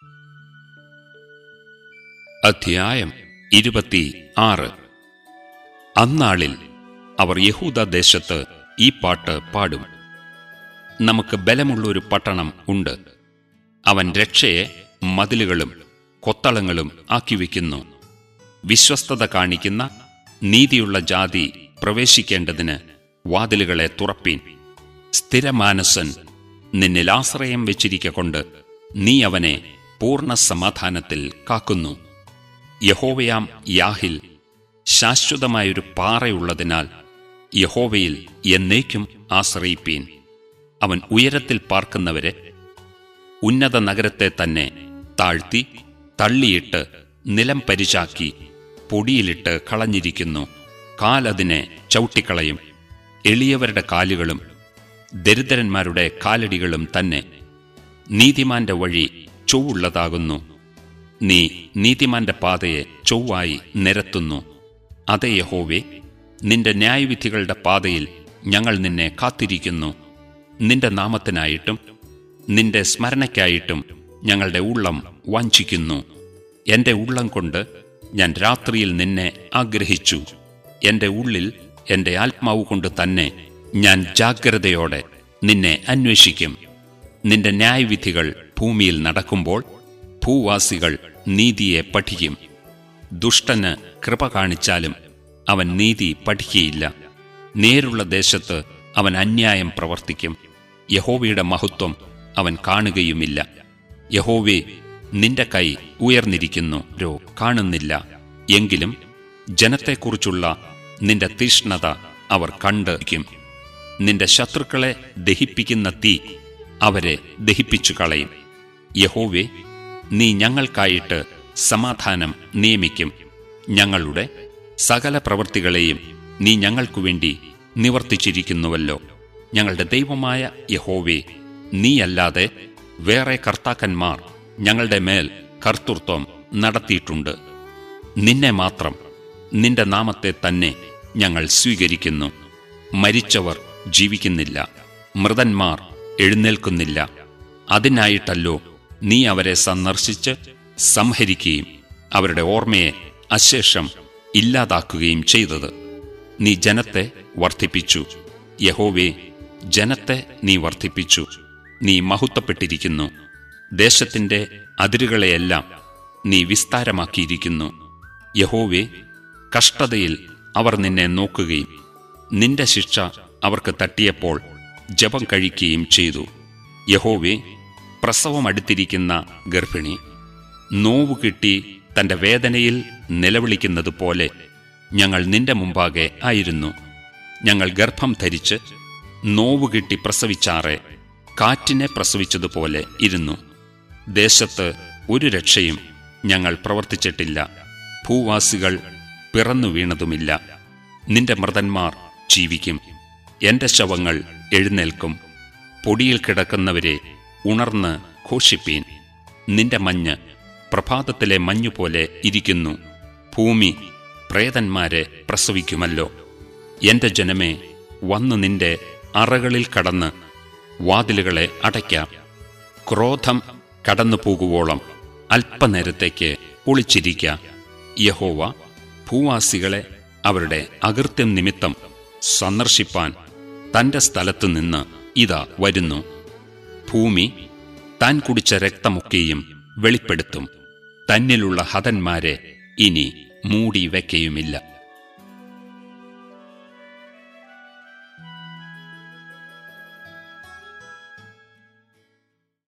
അധ്യായം ഇരുപത്തി ആറ് അന്നാളിൽ അവർ യഹൂദ ദേശത്ത് ഈ പാട്ട് പാടും നമുക്ക് ബലമുള്ളൊരു പട്ടണം ഉണ്ട് അവൻ രക്ഷയെ മതിലുകളും കൊത്തളങ്ങളും ആക്കിവെക്കുന്നു വിശ്വസ്തത കാണിക്കുന്ന നീതിയുള്ള ജാതി പ്രവേശിക്കേണ്ടതിന് വാതിലുകളെ തുറപ്പീൻ സ്ഥിരമാനസൻ നിന്നിൽ ആശ്രയം വെച്ചിരിക്കൊണ്ട് നീ അവനെ പൂർണ്ണ സമാധാനത്തിൽ കാക്കുന്നു യഹോവയാം യാഹിൽ ശാശ്വതമായൊരു പാറയുള്ളതിനാൽ യഹോവയിൽ എന്നേക്കും ആശ്രയിപ്പീൻ അവൻ ഉയരത്തിൽ പാർക്കുന്നവരെ ഉന്നത നഗരത്തെ തന്നെ താഴ്ത്തി തള്ളിയിട്ട് നിലം പരിചാക്കി പൊടിയിലിട്ട് കളഞ്ഞിരിക്കുന്നു കാലതിനെ ചവിട്ടിക്കളയും എളിയവരുടെ കാലുകളും ദരിദ്രന്മാരുടെ കാലടികളും തന്നെ നീതിമാന്റെ വഴി ചൊവ്വുള്ളതാകുന്നു നീ നീതിമാന്റെ പാതയെ ചൊവ്വായി നിരത്തുന്നു അതേ യഹോവേ നിന്റെ ന്യായവിധികളുടെ പാതയിൽ ഞങ്ങൾ നിന്നെ കാത്തിരിക്കുന്നു നിന്റെ നാമത്തിനായിട്ടും നിന്റെ സ്മരണയ്ക്കായിട്ടും ഞങ്ങളുടെ ഉള്ളം വാഞ്ചിക്കുന്നു എന്റെ ഉള്ളം കൊണ്ട് ഞാൻ രാത്രിയിൽ നിന്നെ ആഗ്രഹിച്ചു എന്റെ ഉള്ളിൽ എന്റെ ആത്മാവ് കൊണ്ട് തന്നെ ഞാൻ ജാഗ്രതയോടെ നിന്നെ അന്വേഷിക്കും നിന്റെ ന്യായവിധികൾ ഭൂമിയിൽ നടക്കുമ്പോൾ ഭൂവാസികൾ നീതിയെ പഠിക്കും ദുഷ്ടന് കൃപ കാണിച്ചാലും അവൻ നീതി പഠിക്കുകയില്ല നേരുള്ള ദേശത്ത് അവൻ അന്യായം പ്രവർത്തിക്കും യഹോവയുടെ മഹത്വം അവൻ കാണുകയുമില്ല യഹോവേ നിന്റെ കൈ ഉയർന്നിരിക്കുന്നു രോ കാണുന്നില്ല എങ്കിലും ജനത്തെക്കുറിച്ചുള്ള നിന്റെ തീഷ്ണത അവർ കണ്ടിരിക്കും നിന്റെ ശത്രുക്കളെ ദഹിപ്പിക്കുന്ന തീ അവരെ ദഹിപ്പിച്ചു കളയും യഹോവേ നീ ഞങ്ങൾക്കായിട്ട് സമാധാനം നിയമിക്കും ഞങ്ങളുടെ സകല പ്രവൃത്തികളെയും നീ ഞങ്ങൾക്കു വേണ്ടി നിവർത്തിച്ചിരിക്കുന്നുവല്ലോ ഞങ്ങളുടെ ദൈവമായ യഹോവേ നീയല്ലാതെ വേറെ കർത്താക്കന്മാർ ഞങ്ങളുടെ മേൽ കർത്തൃത്വം നടത്തിയിട്ടുണ്ട് നിന്നെ മാത്രം നിന്റെ നാമത്തെ തന്നെ ഞങ്ങൾ സ്വീകരിക്കുന്നു മരിച്ചവർ ജീവിക്കുന്നില്ല മൃതന്മാർ എഴുന്നേൽക്കുന്നില്ല അതിനായിട്ടല്ലോ നീ അവരെ സന്ദർശിച്ച് സംഹരിക്കുകയും അവരുടെ ഓർമ്മയെ അശേഷം ഇല്ലാതാക്കുകയും ചെയ്തത് നീ ജനത്തെ വർദ്ധിപ്പിച്ചു യഹോവേ ജനത്തെ നീ വർദ്ധിപ്പിച്ചു നീ മഹത്വപ്പെട്ടിരിക്കുന്നു ദേശത്തിന്റെ അതിരുകളെയെല്ലാം നീ വിസ്താരമാക്കിയിരിക്കുന്നു യഹോവേ കഷ്ടതയിൽ അവർ നിന്നെ നോക്കുകയും നിന്റെ ശിക്ഷ അവർക്ക് തട്ടിയപ്പോൾ ജപം കഴിക്കുകയും ചെയ്തു യഹോവേ പ്രസവം അടുത്തിരിക്കുന്ന ഗർഭിണി നോവു കിട്ടി തന്റെ വേദനയിൽ നിലവിളിക്കുന്നത് പോലെ ഞങ്ങൾ നിന്റെ മുമ്പാകെ ആയിരുന്നു ഞങ്ങൾ ഗർഭം ധരിച്ച് നോവു കിട്ടി പ്രസവിച്ചാറെ കാറ്റിനെ പ്രസവിച്ചതുപോലെ ഇരുന്നു ദേശത്ത് ഒരു രക്ഷയും ഞങ്ങൾ പ്രവർത്തിച്ചിട്ടില്ല ഭൂവാസികൾ പിറന്നു വീണതുമില്ല നിന്റെ മൃതന്മാർ ജീവിക്കും എന്റെ ശവങ്ങൾ എഴുന്നേൽക്കും പൊടിയിൽ കിടക്കുന്നവരെ ഉണർന്ന് ഘോഷിപ്പീൻ നിന്റെ മഞ്ഞ് പ്രഭാതത്തിലെ മഞ്ഞുപോലെ ഇരിക്കുന്നു ഭൂമി പ്രേതന്മാരെ പ്രസവിക്കുമല്ലോ എന്റെ ജനമേ വന്നു നിന്റെ അറകളിൽ കടന്ന് വാതിലുകളെ അടയ്ക്കാം ക്രോധം കടന്നു പോകുവോളം അല്പനേരത്തേക്ക് ഒളിച്ചിരിക്കാം യഹോവ ഭൂവാസികളെ അവരുടെ അകൃത്യം നിമിത്തം സന്ദർശിപ്പാൻ തന്റെ സ്ഥലത്തു നിന്ന് ഇതാ വരുന്നു ഭൂമി താൻ കുടിച്ച രക്തമൊക്കെയും വെളിപ്പെടുത്തും തന്നിലുള്ള ഹതന്മാരെ ഇനി മൂടി വയ്ക്കയുമില്ല